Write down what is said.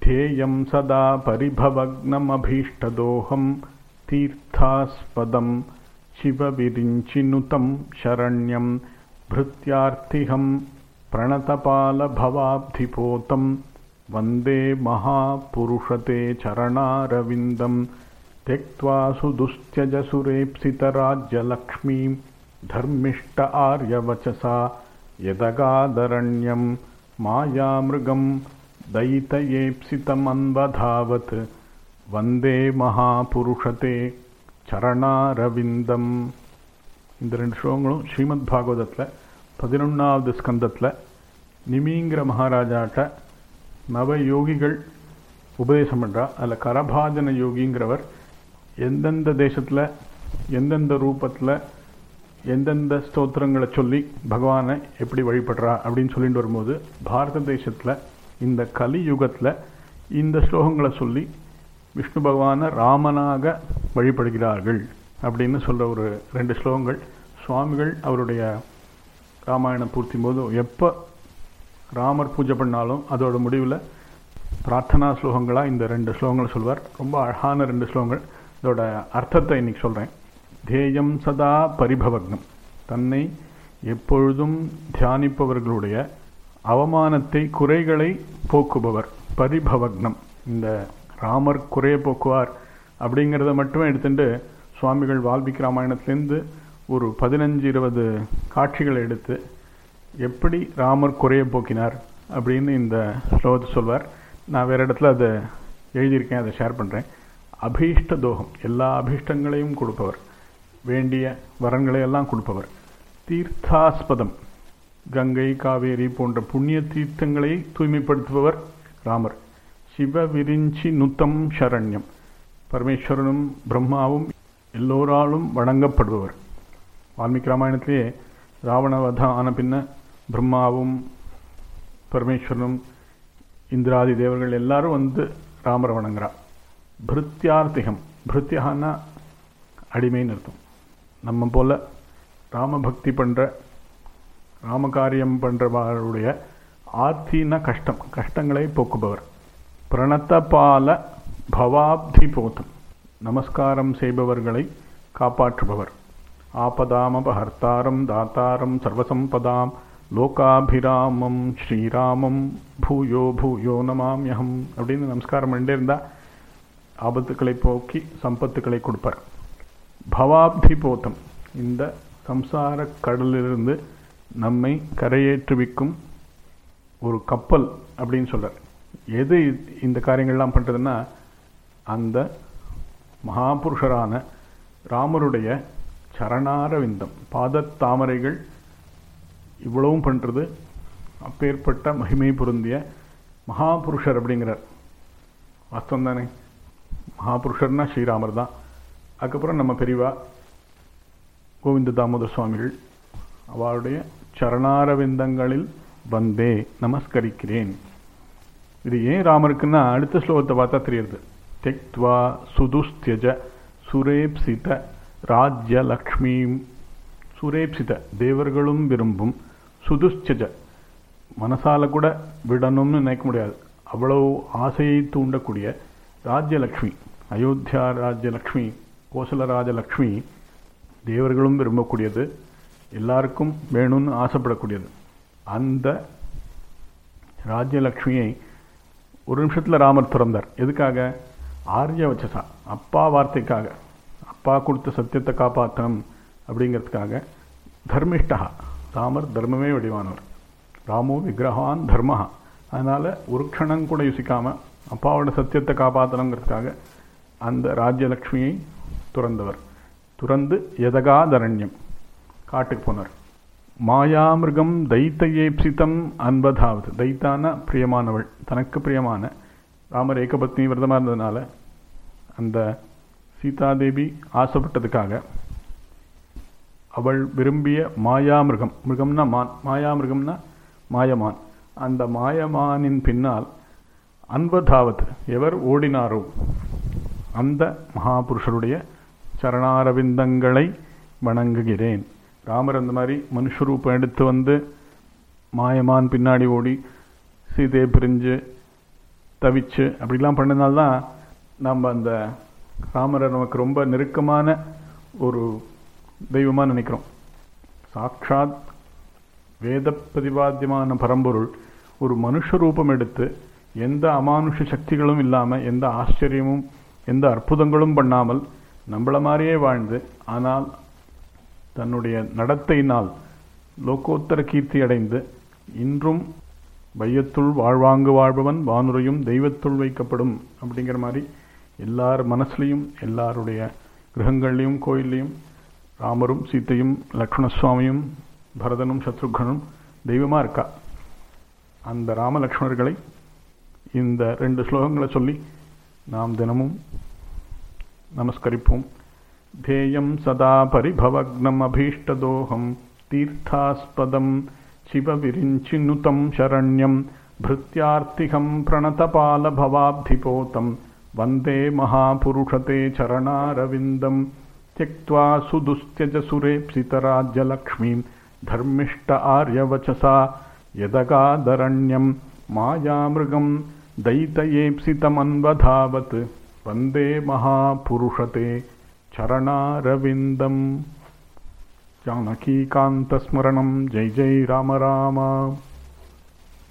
ध्येयं सदा परिभवग्नमभीष्टदोहं तीर्थास्पदं शिवविरिञ्चिनुतं शरण्यं भृत्यार्थिहं प्रणतपालभवाब्धिपोतं वन्दे महापुरुषते चरणारविन्दं त्यक्त्वा सुदुस्त्यजसुरेप्सितराज्यलक्ष्मीं धर्मिष्ट आर्यवचसा यदगादरण्यं मायामृगं दयितयेप्सितमन्वधावत् வந்தே மகாபுருஷதே சரணாரவிந்தம் இந்த ரெண்டு ஸ்லோகங்களும் ஸ்ரீமத் பாகவதத்தில் பதினொன்றாவது ஸ்கந்தத்தில் நிமிங்கிற மகாராஜாட்ட நவ யோகிகள் உபதேசம் பண்ணுறா அதில் கரபாஜன யோகிங்கிறவர் எந்தெந்த தேசத்தில் எந்தெந்த ரூபத்தில் எந்தெந்த ஸ்தோத்திரங்களை சொல்லி பகவானை எப்படி வழிபடுறா அப்படின்னு சொல்லிட்டு வரும்போது பாரத தேசத்தில் இந்த கலியுகத்தில் இந்த ஸ்லோகங்களை சொல்லி விஷ்ணு பகவானை ராமனாக வழிபடுகிறார்கள் அப்படின்னு சொல்கிற ஒரு ரெண்டு ஸ்லோகங்கள் சுவாமிகள் அவருடைய ராமாயணம் பூர்த்தி போது எப்போ ராமர் பூஜை பண்ணாலும் அதோட முடிவில் பிரார்த்தனா ஸ்லோகங்களாக இந்த ரெண்டு ஸ்லோகங்களை சொல்வார் ரொம்ப அழகான ரெண்டு ஸ்லோகங்கள் இதோட அர்த்தத்தை இன்னைக்கு சொல்கிறேன் தேயம் சதா பரிபவக்னம் தன்னை எப்பொழுதும் தியானிப்பவர்களுடைய அவமானத்தை குறைகளை போக்குபவர் பரிபவக்னம் இந்த ராமர் குறைய போக்குவார் அப்படிங்கிறத மட்டுமே எடுத்துட்டு சுவாமிகள் வால்மீகி ராமாயணத்திலேருந்து ஒரு பதினஞ்சு இருபது காட்சிகளை எடுத்து எப்படி ராமர் குறைய போக்கினார் அப்படின்னு இந்த ஸ்லோகத்தை சொல்வார் நான் வேறு இடத்துல அதை எழுதியிருக்கேன் அதை ஷேர் பண்ணுறேன் அபீஷ்ட தோகம் எல்லா அபீஷ்டங்களையும் கொடுப்பவர் வேண்டிய வரன்களை எல்லாம் கொடுப்பவர் தீர்த்தாஸ்பதம் கங்கை காவேரி போன்ற புண்ணிய தீர்த்தங்களை தூய்மைப்படுத்துபவர் ராமர் சிவ விரிஞ்சி நுத்தம் சரண்யம் பரமேஸ்வரனும் பிரம்மாவும் எல்லோராலும் வணங்கப்படுபவர் வால்மீகி ராமாயணத்திலேயே ராவணவதம் ஆன பின்ன பிரம்மாவும் பரமேஸ்வரனும் இந்திராதி தேவர்கள் எல்லாரும் வந்து ராமரை வணங்குறா பிருத்தியார்த்திகம் பிருத்தியானா அடிமைன்னு அர்த்தம் நம்ம போல ராமபக்தி பண்ணுற ராமகாரியம் பண்ணுறவருடைய ஆர்த்தின கஷ்டம் கஷ்டங்களை போக்குபவர் பிரணத்தபால பவாப்தி போத்தம் நமஸ்காரம் செய்பவர்களை காப்பாற்றுபவர் ஆபதாமபஹர்த்தாரம் தாத்தாரம் சர்வசம்பதாம் லோகாபிராமம் ஸ்ரீராமம் பூயோ பூயோ நமாமியகம் அப்படின்னு நமஸ்காரம் பண்ணிட்டே இருந்தால் ஆபத்துக்களை போக்கி சம்பத்துக்களை கொடுப்பார் பவாப்தி போத்தம் இந்த சம்சார கடலிலிருந்து நம்மை கரையேற்றுவிக்கும் ஒரு கப்பல் அப்படின்னு சொல்கிறார் எது இந்த காரியங்கள்லாம் பண்ணுறதுன்னா அந்த மகாபுருஷரான ராமருடைய சரணார விந்தம் பாதத்தாமரைகள் இவ்வளவும் பண்ணுறது அப்பேற்பட்ட மகிமை பொருந்திய மகாபுருஷர் அப்படிங்கிறார் வாஸ்தவம் தானே மகாபுருஷர்னா ஸ்ரீராமர் தான் அதுக்கப்புறம் நம்ம பெரியவா கோவிந்த தாமோதர் சுவாமிகள் அவருடைய சரணாரவிந்தங்களில் வந்தே நமஸ்கரிக்கிறேன் இது ஏன் ராமருக்குன்னா அடுத்த ஸ்லோகத்தை பார்த்தா தெரியுது தெக்த்வா சுதுஸ்தியஜ சுரேப்சித ராஜ்யலக்ஷ்மீம் சுரேப்சித தேவர்களும் விரும்பும் சுதுஸ்தியஜ மனசால கூட விடணும்னு நினைக்க முடியாது அவ்வளவு ஆசையை தூண்டக்கூடிய ராஜ்யலக்ஷ்மி அயோத்தியா ராஜ்யலக்ஷ்மி கோசலராஜலக்ஷ்மி தேவர்களும் விரும்பக்கூடியது எல்லாருக்கும் வேணும்னு ஆசைப்படக்கூடியது அந்த ராஜ்யலக்ஷ்மியை ஒரு நிமிஷத்தில் ராமர் திறந்தார் எதுக்காக ஆரிய வச்சசா அப்பா வார்த்தைக்காக அப்பா கொடுத்த சத்தியத்தை காப்பாற்றணும் அப்படிங்கிறதுக்காக தர்மிஷ்டா ராமர் தர்மமே வடிவானவர் ராமோ விக்கிரகான் தர்மஹா அதனால் ஒரு க்ஷணம் கூட யோசிக்காமல் அப்பாவோட சத்தியத்தை காப்பாற்றணுங்கிறதுக்காக அந்த ராஜ்யலக்ஷ்மியை துறந்தவர் துறந்து எதகாதரண்யம் காட்டுக்கு போனார் மாயாமிருகம் தைத்தையேப்சிதம் அன்பதாவது தைத்தான பிரியமானவள் தனக்கு பிரியமான ராமர் ஏகபத்னி விரதமாக இருந்ததுனால அந்த சீதாதேவி ஆசைப்பட்டதுக்காக அவள் விரும்பிய மாயாமிருகம் மிருகம்னா மான் மாயாமிருகம்னா மாயமான் அந்த மாயமானின் பின்னால் அன்பதாவத் எவர் ஓடினாரோ அந்த மகாபுருஷருடைய சரணாரவிந்தங்களை வணங்குகிறேன் ராமர் அந்த மாதிரி மனுஷரூபம் எடுத்து வந்து மாயமான் பின்னாடி ஓடி சீதையை பிரிஞ்சு தவிச்சு அப்படிலாம் பண்ணனால்தான் நம்ம அந்த ராமரை நமக்கு ரொம்ப நெருக்கமான ஒரு தெய்வமாக நினைக்கிறோம் சாட்சாத் வேத பிரதிபாத்தியமான பரம்பொருள் ஒரு மனுஷ ரூபம் எடுத்து எந்த அமானுஷ சக்திகளும் இல்லாமல் எந்த ஆச்சரியமும் எந்த அற்புதங்களும் பண்ணாமல் நம்மள மாதிரியே வாழ்ந்து ஆனால் தன்னுடைய நடத்தையினால் லோகோத்தர கீர்த்தி அடைந்து இன்றும் வையத்துள் வாழ்வாங்கு வாழ்பவன் வானுரையும் தெய்வத்துள் வைக்கப்படும் அப்படிங்கிற மாதிரி எல்லார் மனசுலையும் எல்லாருடைய கிரகங்கள்லையும் கோயில்லையும் ராமரும் சீத்தையும் லக்ஷ்மணசுவாமியும் பரதனும் சத்ருகனும் தெய்வமாக இருக்கா அந்த ராமலக்ஷ்மணர்களை இந்த ரெண்டு ஸ்லோகங்களை சொல்லி நாம் தினமும் நமஸ்கரிப்போம் தேயம் சதா பரிபவக்னம் அபீஷ்டதோகம் தீர்த்தாஸ்பதம் சிவவிரிஞ்சினுதம் சரண்யம் भृत्यार्तिहं प्रणतपालभवाब्धिपोतं वन्दे महापुरुषते चरणारविन्दं त्यक्त्वा सुदुस्त्यजसुरेप्सितराज्यलक्ष्मीं धर्मिष्ट आर्यवचसा यदगादरण्यं मायामृगं दयितयेप्सितमन्वधावत् वन्दे महापुरुषते चरणारविन्दम् जानकीकान्तस्मरणं जय जय राम राम